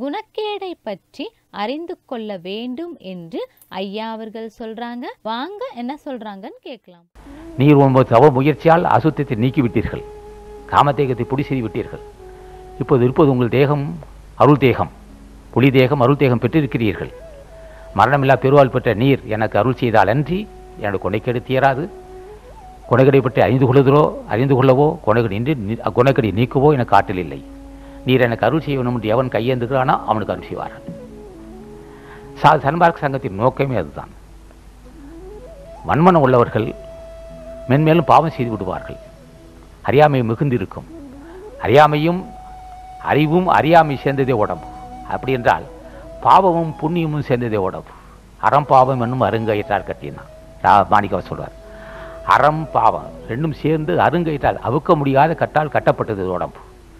குணக்கேடை பற்றி அறிந்து கொள்ள வேண்டும் என்று ஐயா அவர்கள் சொல்றாங்க வாங்க என்ன சொல்றாங்கன்னு கேட்கலாம் நீர் உங்கள் தவ முயற்சியால் அசுத்தத்தை நீக்கிவிட்டீர்கள் காமதேகத்தை புடி செய்து விட்டீர்கள் இப்போது இருப்பது உங்கள் தேகம் அருள் தேகம் புலி தேகம் அருள் தேகம் பெற்றிருக்கிறீர்கள் மரணமில்லா பெருவாள் பெற்ற நீர் எனக்கு அருள் செய்தால் அன்றி என்னோட கொனைக்கெடு தீராது கொனைக்கடை பற்றி அறிந்து கொள்ளுதலோ அறிந்து கொள்ளவோ கொனைக்கடி நின்று நி- கொனைக்கடி நீக்கவோ எனக்கு ஆற்றல் இல்லை நீர் எனக்கு அருள் செய்ய வேண்டும் என்று எவன் கையேந்துகிறானோ அவனுக்கு அருள் செய்வார்கள் சா சன்மார்க்க சங்கத்தின் நோக்கமே அதுதான் வன்மனம் உள்ளவர்கள் மென்மேலும் பாவம் செய்து விடுவார்கள் அறியாமை மிகுந்திருக்கும் அறியாமையும் அறிவும் அறியாமை சேர்ந்ததே உடம்பு அப்படி என்றால் பாவமும் புண்ணியமும் சேர்ந்ததே உடம்பு அறம் பாவம் என்னும் அருங்கயிற்றால் கட்டினான் ரா- மாணிக்கவர் சொல்வார் அறம் பாவம் ரெண்டும் சேர்ந்து அருங்கயிற்றால் அவுக்க முடியாத கட்டால் கட்டப்பட்டது உடம்பு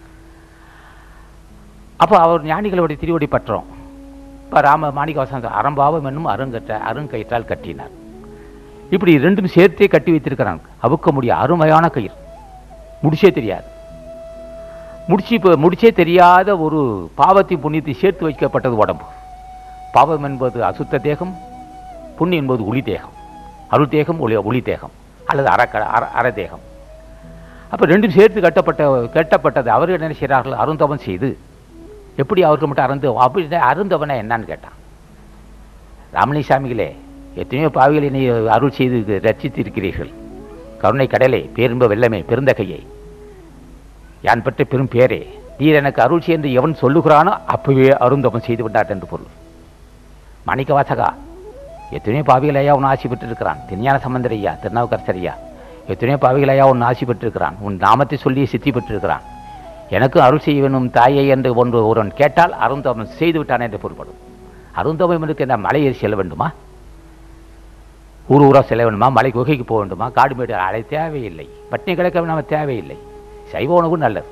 அப்போ அவர் ஞானிகளுடைய திருவடி பற்றோம் இப்போ ராம மாணிக்கவாசன் அறம்பாவம் என்னும் அருங்கற்ற அருங்கயிற்றால் கட்டினார் இப்படி ரெண்டும் சேர்த்தே கட்டி வைத்திருக்கிறாங்க அவுக்க முடிய அருமையான கயிறு முடிச்சே தெரியாது முடிச்சு இப்போ முடிச்சே தெரியாத ஒரு பாவத்தையும் புண்ணியத்தையும் சேர்த்து வைக்கப்பட்டது உடம்பு பாவம் என்பது அசுத்த தேகம் புண்ணியம் என்பது ஒளி தேகம் அருள் தேகம் ஒளி ஒளி தேகம் அல்லது அறக்க அற அற தேகம் அப்போ ரெண்டும் சேர்த்து கட்டப்பட்ட கட்டப்பட்டது அவர்கள் என்ன செய்கிறார்கள் அருந்தவம் செய்து எப்படி அவருக்கு மட்டும் அருந்து அப்படி அருந்தவனை என்னன்னு கேட்டான் ராமலிசாமிகளே எத்தனையோ பாவிகளை நீ அருள் செய்து ரட்சித்து இருக்கிறீர்கள் கருணை கடலே பேரும்ப வெள்ளமே பெருந்தகையை யான் பெற்ற பெரும் பேரே நீர் எனக்கு அருள் செய் என்று எவன் சொல்லுகிறானோ அப்பவே அருந்தவன் செய்து விட்டார் என்று பொருள் மாணிக்க வாசகா எத்தனையோ பாவிகள் ஐயா உன் ஆசி பெற்றிருக்கிறான் திருஞான சம்பந்தர் ஐயா திருநாவுக்கரசர் ஐயா எத்தனையோ பாவிகள் ஐயா உன் ஆசி பெற்றிருக்கிறான் உன் நாமத்தை சொல்லி சித்தி பெற்றிருக்கிறான் எனக்கும் அருள் செய்ய வேணும் தாயை என்று ஒன்று ஒருவன் கேட்டால் அருந்தவன் செய்து விட்டான் என்று பொருள்படும் அருந்தவன் எனக்கு என்ன மலையேறி செல்ல வேண்டுமா ஊர் ஊராக செல்ல வேண்டுமா மலை குகைக்கு போக வேண்டுமா காடு மேடு அலை தேவையில்லை பட்டினி கிடக்க நம்ம தேவையில்லை சைவ உணவு நல்லது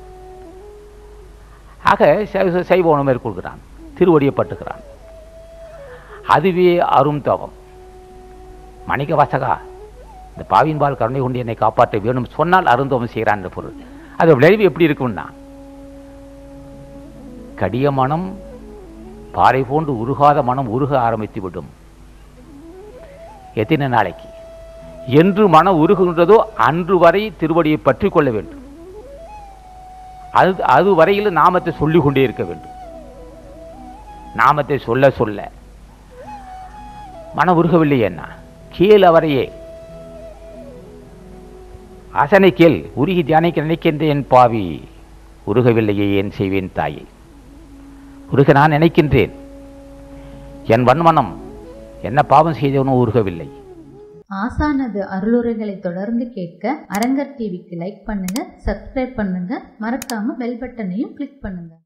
ஆக சைவ- சைவ உணவு மேற்கொள்கிறான் திருவடியை பட்டுகிறான் அதுவே அரும் தவம் மணிக்க வாசகா இந்த பாவின்பால் கருணை கொண்டு என்னை காப்பாற்ற வேணும் சொன்னால் அருந்தவம் செய்கிறான் என்ற பொருள் அது விளைவு எப்படி இருக்கும்னா கடிய மனம் பாறை போன்று உருகாத மனம் உருக ஆரம்பித்து விடும் எத்தனை நாளைக்கு என்று மனம் உருகுகின்றதோ அன்று வரை திருவடியை பற்றி கொள்ள வேண்டும் அது அது வரையில் நாமத்தை சொல்லிக் கொண்டே இருக்க வேண்டும் நாமத்தை சொல்ல சொல்ல மனம் உருகவில்லை என்ன கீழ் அவரையே அசனை கேள் உருகி தியானிக்க நினைக்கின்றேன் பாவி உருகவில்லையே ஏன் செய்வேன் தாயே உருக நான் நினைக்கின்றேன் என் வன்மனம் என்ன பாவம் செய்தவனும் உருகவில்லை ஆசானது அருளுரைகளை தொடர்ந்து கேட்க அரங்கர் டிவிக்கு லைக் பண்ணுங்க சப்ஸ்கிரைப் பண்ணுங்க மறக்காம பெல் பட்டனையும் கிளிக் பண்ணுங்க